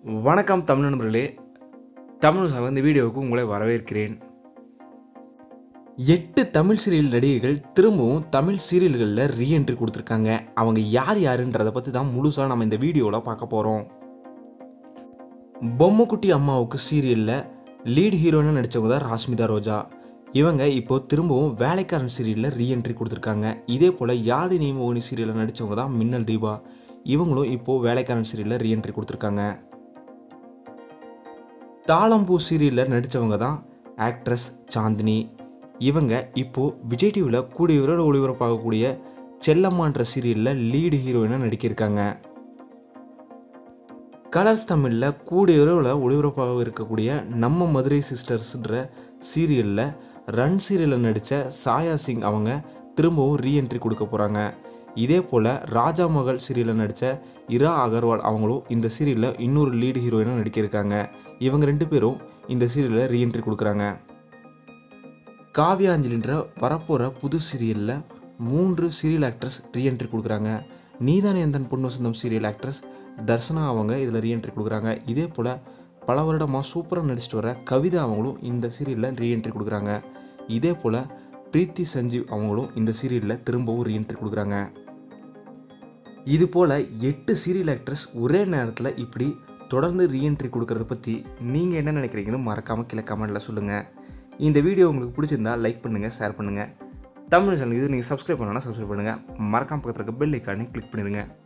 வணக்கம் தமிழ் நண்பர்களே தமிழ் சார் இந்த வீடியோவுக்கு உங்களை வரவேற்கிறேன் எட்டு தமிழ் சீரியல் நடிகைகள் திரும்பவும் தமிழ் சீரியல்களில் ரீஎன்ட்ரி கொடுத்துருக்காங்க அவங்க யார் யாருன்றதை பற்றி தான் முழுசாக நம்ம இந்த வீடியோவில் பார்க்க போகிறோம் பொம்மைக்குட்டி அம்மாவுக்கு சீரியலில் லீட் ஹீரோயினாக நடித்தவங்க தான் ராஸ்மிதா ரோஜா இவங்க இப்போ திரும்பவும் வேலைக்காரன் சீரியலில் ரீஎன்ட்ரி கொடுத்துருக்காங்க இதே போல் யாழி நீ மோகினி சீரியலில் நடித்தவங்க தான் மின்னல் தீபா இவங்களும் இப்போது வேலைக்காரன் சீரியலில் ரீஎன்ட்ரி கொடுத்துருக்காங்க தாளம்பூ சீரியலில் நடித்தவங்க தான் ஆக்ட்ரஸ் சாந்தினி இவங்க இப்போது விஜய் டிவியில் கூடிய விரைவில் ஒளிபரப்பாகக்கூடிய செல்லம்மான்ற சீரியலில் லீடு ஹீரோயினாக நடிக்கிருக்காங்க கலர்ஸ் தமிழில் கூடிய விரைவில் ஒளிபரப்பாக இருக்கக்கூடிய நம்ம மதுரை சிஸ்டர்ஸ்ன்ற சீரியலில் ரன் சீரியலில் நடித்த சாயா சிங் அவங்க திரும்பவும் ரீஎன்ட்ரி கொடுக்க போகிறாங்க இதே போல் ராஜா மகள் சீரியலில் நடித்த இரா அகர்வால் அவங்களும் இந்த சீரியலில் இன்னொரு லீடு ஹீரோயினாக நடிக்கிருக்காங்க இவங்க ரெண்டு பேரும் இந்த சீரியலில் ரீஎன்ட்ரி கொடுக்குறாங்க காவ்யாஞ்சலின்ற வரப்போகிற புது சீரியலில் மூன்று சீரியல் ஆக்ட்ரஸ் ரீஎன்ட்ரி கொடுக்குறாங்க நீதானே எந்தன் பொண்ணு வசந்தம் சீரியல் ஆக்ட்ரஸ் தர்சனா அவங்க இதில் ரீஎன்ட்ரி கொடுக்குறாங்க இதே போல் பல வருடமாக சூப்பராக நடிச்சிட்டு வர கவிதா அவங்களும் இந்த சீரியலில் ரீஎன்ட்ரி கொடுக்குறாங்க இதே போல் பிரீத்தி சஞ்சீவ் அவங்களும் இந்த சீரியலில் திரும்பவும் ரீஎன்ட்ரி கொடுக்குறாங்க இது போல் எட்டு சீரியல் ஆக்ட்ரஸ் ஒரே நேரத்தில் இப்படி தொடர்ந்து ரீஎன்ட்ரி கொடுக்கறத பற்றி நீங்கள் என்ன நினைக்கிறீங்கன்னு மறக்காமல் கீழே கமெண்ட்டில் சொல்லுங்கள் இந்த வீடியோ உங்களுக்கு பிடிச்சிருந்தா லைக் பண்ணுங்கள் ஷேர் பண்ணுங்கள் தமிழ் சேனல் இது நீங்கள் சப்ஸ்கிரைப் பண்ணணும்னா சப்ஸ்கிரைப் பண்ணுங்கள் மறக்காம பக்கத்தில் இருக்க பெல் ஐக்கானே கிளிக் பண்ணிடுங்க